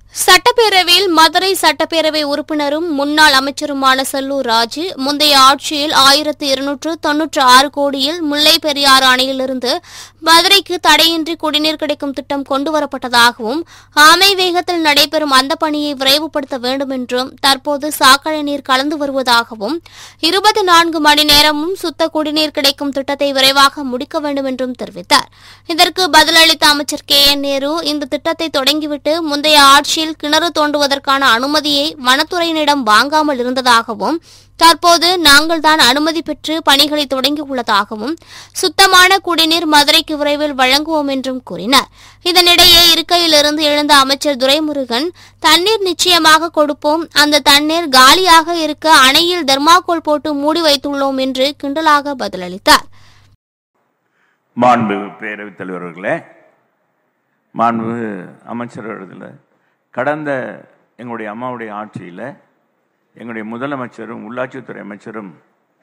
சட்டப்பேரவையில் மதுரை சட்டப்பேரவை உறுப்பினரும் முன்னாள் அமைச்சருமான செல்லூர் ராஜு முந்தைய ஆட்சியில் ஆயிரத்து இருநூற்று தொன்னூற்று ஆறு கோடியில் முல்லை பெரியாறு அணையிலிருந்து மதுரைக்கு தடையின்றி குடிநீர் கிடைக்கும் திட்டம் கொண்டுவரப்பட்டதாகவும் ஆமை வேகத்தில் நடைபெறும் அந்த பணியை விரைவுபடுத்த வேண்டும் என்றும் தற்போது சாக்கடை நீர் கலந்து வருவதாகவும் இருபத்தி நான்கு மணி நேரமும் சுத்த குடிநீர் கிடைக்கும் திட்டத்தை விரைவாக முடிக்க வேண்டும் என்றும் தெரிவித்தார் இதற்கு பதிலளித்த அமைச்சர் கே என் நேரு இந்த திட்டத்தை தொடங்கிவிட்டு முந்தைய ஆட்சியில் கிணறு தோண்டுவதற்கான அனுமதியை வனத்துறையினரிடம் வாங்காமல் இருந்ததாகவும் தற்போது நாங்கள் தான் அனுமதி பெற்று பணிகளை தொடங்கியுள்ளதாகவும் சுத்தமான குடிநீர் மதுரைக்கு விரைவில் வழங்குவோம் என்றும் கூறினார் இதனிடையே இருக்கையிலிருந்து எழுந்த அமைச்சர் துரைமுருகன் தண்ணீர் நிச்சயமாக கொடுப்போம் அந்த தண்ணீர் காலியாக இருக்க அணையில் தெர்மாக்கோல் போட்டு மூடி வைத்துள்ளோம் என்று கிண்டலாக பதிலளித்தார் மாண்பு பேரவைத் தலைவர்களே மாண்பு அமைச்சர்கள் கடந்த எங்களுடைய அம்மாவுடைய ஆட்சியில் எங்களுடைய முதலமைச்சரும் உள்ளாட்சித்துறை அமைச்சரும்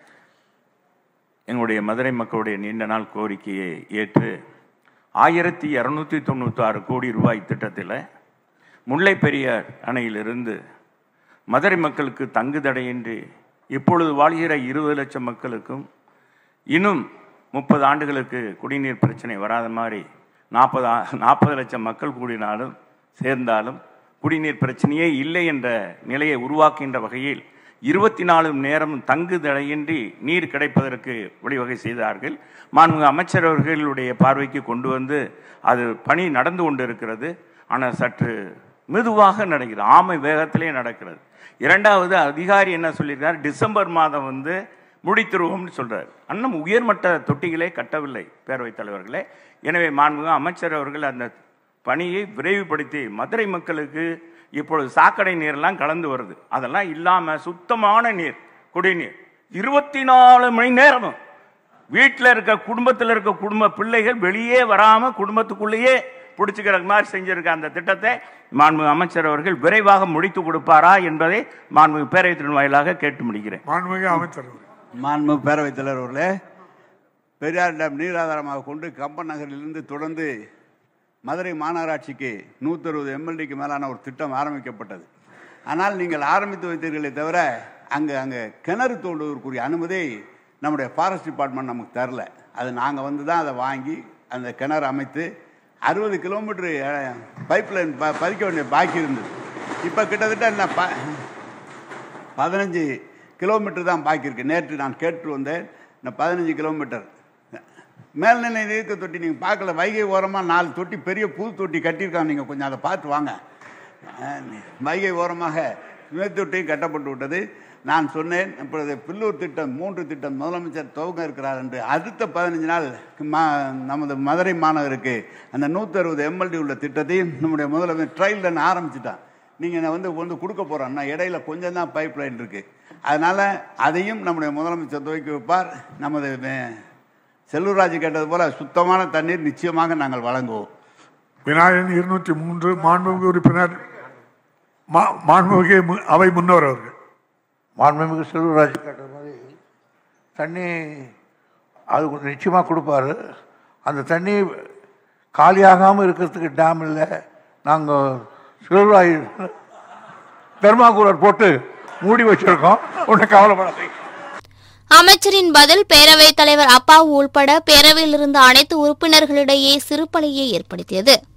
எங்களுடைய மதுரை மக்களுடைய நீண்ட நாள் கோரிக்கையை ஏற்று ஆயிரத்தி இரநூத்தி தொண்ணூற்றி ஆறு கோடி ரூபாய் திட்டத்தில் முல்லை பெரியார் அணையிலிருந்து மதுரை மக்களுக்கு தங்கு தடையின்றி இப்பொழுது வாழ்கிற இருபது லட்சம் மக்களுக்கும் இன்னும் முப்பது ஆண்டுகளுக்கு குடிநீர் பிரச்சனை வராத மாதிரி நாற்பது நாற்பது லட்சம் மக்கள் கூடினாலும் சேர்ந்தாலும் குடிநீர் பிரச்சனையே இல்லை என்ற நிலையை உருவாக்குகின்ற வகையில் இருபத்தி நாலு நேரம் தங்கு தடையின்றி நீர் கிடைப்பதற்கு வழிவகை செய்தார்கள் மாண்பு அமைச்சர் அவர்களுடைய பார்வைக்கு கொண்டு வந்து அது பணி நடந்து கொண்டு இருக்கிறது ஆனால் சற்று மெதுவாக நடக்கிறது ஆமை வேகத்திலே நடக்கிறது இரண்டாவது அதிகாரி என்ன சொல்லியிருக்கார் டிசம்பர் மாதம் வந்து முடித்துருவோம்னு சொல்றார் அண்ணன் உயர்மட்ட தொட்டிகளே கட்டவில்லை பேரவைத் தலைவர்களே எனவே மாண்புக அமைச்சர் அவர்கள் அந்த பணியை விரைவுபடுத்தி மதுரை மக்களுக்கு இப்பொழுது சாக்கடை நீர்லாம் கலந்து வருது அதெல்லாம் இல்லாம சுத்தமான நீர் குடிநீர் இருபத்தி நாலு மணி நேரமும் வீட்டில் இருக்க குடும்பத்தில் இருக்க குடும்ப பிள்ளைகள் வெளியே வராம குடும்பத்துக்குள்ளேயே பிடிச்சிக்கிற மாதிரி செஞ்சிருக்க அந்த திட்டத்தை மாண்பு அமைச்சர் அவர்கள் விரைவாக முடித்து கொடுப்பாரா என்பதை மாண்பு பேரவைத்தின் வாயிலாக கேட்டு முடிக்கிறேன் மாண்புமிகு அமைச்சர் அவர்கள். மாண்பு பேரவைத் தலைவர் அவர்களே பெரியார் டேம் நீராதாரமாக கொண்டு கம்பன் நகரிலிருந்து தொடர்ந்து மதுரை மாநகராட்சிக்கு நூற்றறுபது எம்எல்டிக்கு மேலான ஒரு திட்டம் ஆரம்பிக்கப்பட்டது ஆனால் நீங்கள் ஆரம்பித்து வைத்தீர்களே தவிர அங்கே அங்கே கிணறு தோண்டுவதற்குரிய அனுமதி நம்முடைய ஃபாரஸ்ட் டிபார்ட்மெண்ட் நமக்கு தரல அது நாங்கள் வந்து தான் அதை வாங்கி அந்த கிணறு அமைத்து அறுபது கிலோமீட்டர் பைப் லைன் ப பதிக்க வேண்டிய பாக்கி இருந்தது இப்போ கிட்டத்தட்ட என்ன ப பதினஞ்சு கிலோமீட்டர் தான் பாக்கி இருக்கு நேற்று நான் கேட்டு வந்தேன் இந்த பதினஞ்சு கிலோமீட்டர் மேல்நிலை நீர்க்க தொட்டி நீங்கள் பார்க்கல வைகை ஓரமாக நாலு தொட்டி பெரிய புது தொட்டி கட்டியிருக்காங்க நீங்கள் கொஞ்சம் அதை பார்த்து வாங்க அஹ், வைகை ஓரமாக சுமை தொட்டியும் கட்டப்பட்டு விட்டது நான் சொன்னேன் இப்பொழுது பில்லூர் திட்டம் மூன்று திட்டம் முதலமைச்சர் துவங்க இருக்கிறார் என்று அடுத்த பதினஞ்சு நாள் மா நமது மதுரை மாநகருக்கு அந்த நூற்றி அறுபது எம்எல்டி உள்ள திட்டத்தையும் நம்முடைய முதலமைச்சர் ட்ரையல் ரன் ஆரம்பிச்சிட்டான் நீங்கள் வந்து வந்து கொடுக்க போகிறோம் நான் இடையில கொஞ்சம் தான் பைப் லைன் இருக்குது அதனால் அதையும் நம்முடைய முதலமைச்சர் துவக்கி வைப்பார் நமது மே- செல்லூர்ராஜ் கேட்டது போல சுத்தமான தண்ணீர் நிச்சயமாக நாங்கள் வழங்குவோம் விநாயகன் இருநூற்றி மூன்று மாண்புமிகு உறுப்பினர் மா- மாண்புமிகு மு- அவை முன்னவர் அவர்கள் மாண்புமிகு செல்வராஜ் கேட்ட மாதிரி தண்ணி அது நிச்சயமாக கொடுப்பாரு அந்த தண்ணி காலியாகாமல் இருக்கிறதுக்கு டேம் இல்லை நாங்கள் செல்வராஜ் தெர்மாகூலர் போட்டு மூடி வச்சிருக்கோம் ஒன்றும் கவலைப்படாதீங்க அமைச்சரின் பதில் பேரவைத் தலைவர் அப்பாவு உள்பட பேரவையில் இருந்த அனைத்து உறுப்பினர்களிடையே சிறுபலையை ஏற்படுத்தியது